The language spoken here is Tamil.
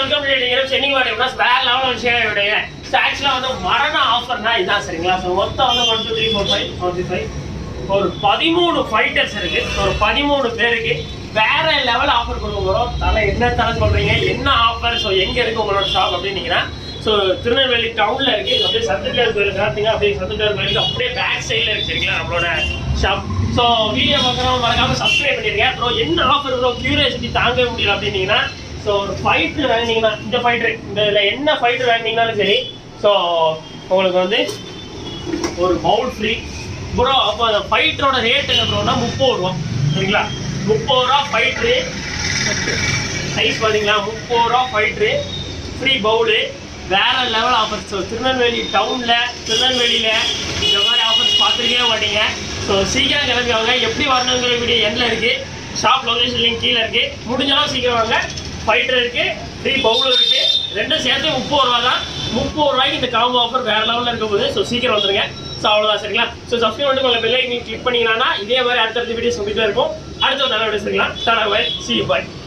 வெல்கம் டு சென்னிங் வாடி விட வேற லெவல் விஷயம் விடைய ஆக்சுவலாக வந்து மரண ஆஃபர்னா இதுதான் சரிங்களா ஸோ மொத்தம் வந்து one two three four five one three five ஒரு பதிமூணு ஃபைட்டர்ஸ் இருக்கு ஒரு பதிமூணு பேருக்கு வேற லெவல் ஆஃபர் கொடுக்க போகிறோம் தலை என்ன தலை சொல்றீங்க என்ன ஆஃபர் ஸோ எங்க இருக்கு உங்களோட ஷாப் அப்படின்னீங்கன்னா ஸோ திருநெல்வேலி டவுன்ல இருக்கு இது அப்படியே சத்துக்கார் கோயில் பார்த்தீங்க அப்படியே சத்துக்கார் கோயிலுக்கு அப்படியே பேக் சைடில் இருக்கு சரிங்களா நம்மளோட ஷாப் ஸோ வீடியோ பார்க்குறவங்க மறக்காம சப்ஸ்கிரைப் பண்ணிருங்க அப்புறம் என்ன ஆஃபர் ப்ரோ கியூரியாசிட்டி தாங்க முடியல அப்படின்னீங்கன்னா ஸோ ஒரு ஃபைட்டர் வாங்கினீங்கன்னா இந்த ஃபைட்டர் இந்த இதில் என்ன ஃபைட்டர் வாங்கினீங்கனாலும் சரி ஸோ உங்களுக்கு வந்து ஒரு பவுல் ஃப்ரீ ப்ரோ அப்போ அந்த ஃபைட்டரோட ரேட் என்ன ப்ரோனா முப்பது ரூபா சரிங்களா முப்பது ரூபா ஃபைட்ரு சைஸ் பார்த்தீங்களா முப்பது ரூபா ஃபைட்ரு ஃப்ரீ பவுலு வேற லெவல் ஆஃபர்ஸ் ஸோ திருநெல்வேலி டவுனில் திருநெல்வேலியில் இந்த மாதிரி ஆஃபர்ஸ் பார்த்துருக்கவே மாட்டீங்க ஸோ சீக்கிரம் கிளம்பி வாங்க எப்படி வரணுங்கிற வீடியோ எண்ணில் இருக்குது ஷாப் லொகேஷன் லிங்க் கீழே இருக்குது முடிஞ்சாலும் சீக்கிரம் வாங்க ஃபைட்டர் இருக்குது ஃப்ரீ பவுலும் இருக்குது ரெண்டும் சேர்த்து முப்பது ரூபா தான் முப்பது ரூபாய்க்கு இந்த காம்போ ஆஃபர் வேற லெவலில் இருக்க போகுது ஸோ சீக்கிரம் வந்துருங்க ஸோ அவ்வளோதான் சரிங்களா ஸோ சப்ஸ்கிரைப் பண்ணி உங்களை பெல்லை கிளிக் பண்ணிங்கன்னா இதே மாதிரி அடுத்தடுத்த வீடியோஸ் உங்ககிட்ட இருக்கும் அடுத்த ஒரு நல்ல வீடியோஸ் இருக்கலாம் டாடா பாய் சி பாய்